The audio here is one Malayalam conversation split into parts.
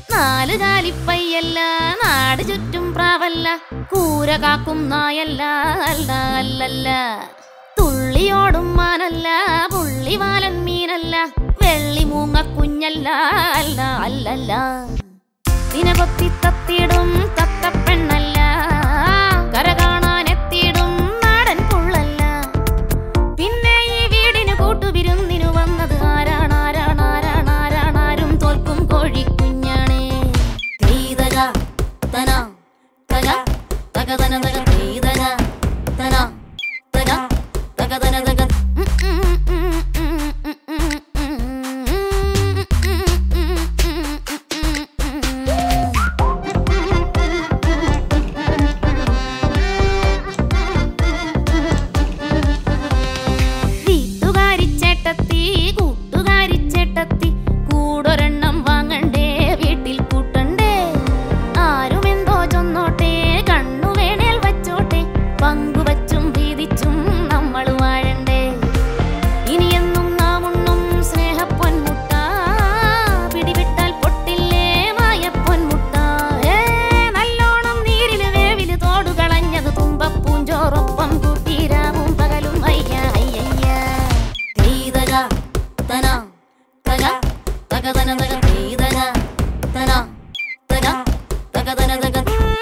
നാല് കാലിപ്പയ്യല്ല നാട് ചുറ്റും പ്രാവല്ല കൂര കാക്കും നായല്ല അല്ല അല്ലല്ല തുള്ളിയോടും മാനല്ല പുള്ളിവാലൻ മീനല്ല വെള്ളി മൂങ്ങ കുഞ്ഞല്ല അല്ല അല്ലല്ല ദിനകൊത്തി തത്തിയിടും തത്തപ്പെണ്ണല്ല കര കാണാൻ എത്തിയിടും നാടൻ പുള്ളല്ല പിന്നെ ഈ വീടിന് കൂട്ടുവിരുന്നിനു വന്നത് ആരാണ് ആരാണ് ആരാണ് ആരാണ് ആരും തോൽക്കും കോഴിക്കുഞ്ഞാണ് തെയ്തക തന തക തക തന തക തെയ്തക തന തക തക തന തക ഉം ഉം ഉം ഉം ഉം ഉം ഉം ഉം വീട്ടുകാരിച്ചേട്ടത്തി കൂട്ടുകാരിച്ചേട്ടത്തി കൂടൊരെണ്ണം വാങ്ങണ്ടേ വീട്ടിൽ കൂട്ടണ്ടേ ആരും എന്തോ ചൊന്നോട്ടെ കണ്ണു വേണേൽ വച്ചോട്ടെ പങ്കുവച്ചും വീതിച്ചും നമ്മൾ വാഴണ്ടേ ഇനിയെന്നും നാം ഉണ്ണും സ്നേഹപ്പൊന്മുട്ട പിടിവിട്ടാൽ പൊട്ടില്ലേ മായപ്പൊന്മുട്ട ഏ നല്ലോണം നീരില് വേവില് തോടു കളഞ്ഞത് തുമ്പപ്പൂഞ്ചോറൊപ്പം കൂട്ടിരാവും പകലും അയ്യ അയ്യയ്യ തെയ്തക തന തക തക തന തക തെയ്തക തന തക തക തന തക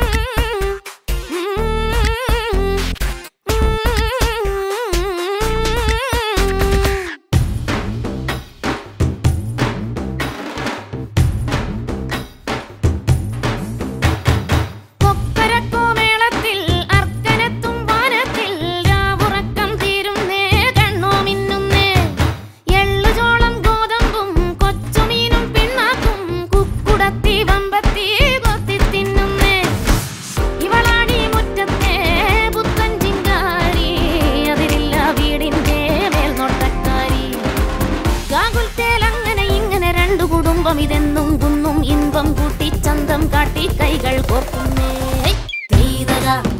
കൊക്കരക്കോ മേളത്തിൽ അർക്കനെത്തും വാനത്തിൽ രാവുറക്കം തീരുന്നേ കണ്ണോ മിന്നുന്നേ എള്ളുചോളം ഗോതമ്പും കൊച്ചുമീനും പിണ്ണാക്കും കുക്കുടത്തി വമ്പത്തി കൊത്തി തിന്നുന്നേ ഇവളാണീ മുറ്റത്തെ പുത്തൻ ചിങ്കാരി അതിരില്ല വീടിന്റെ മേൽനോട്ടക്കാരി ഗാകുൽത്തേൽ അങ്ങനെ ഇങ്ങനെ രണ്ടു കുടുംബം ഇതെന്നും കുന്നും ഇൻപം കൂട്ടി ചന്തം കാട്ടി കൈകൾ കോർക്കുന്നേ തെയ്തക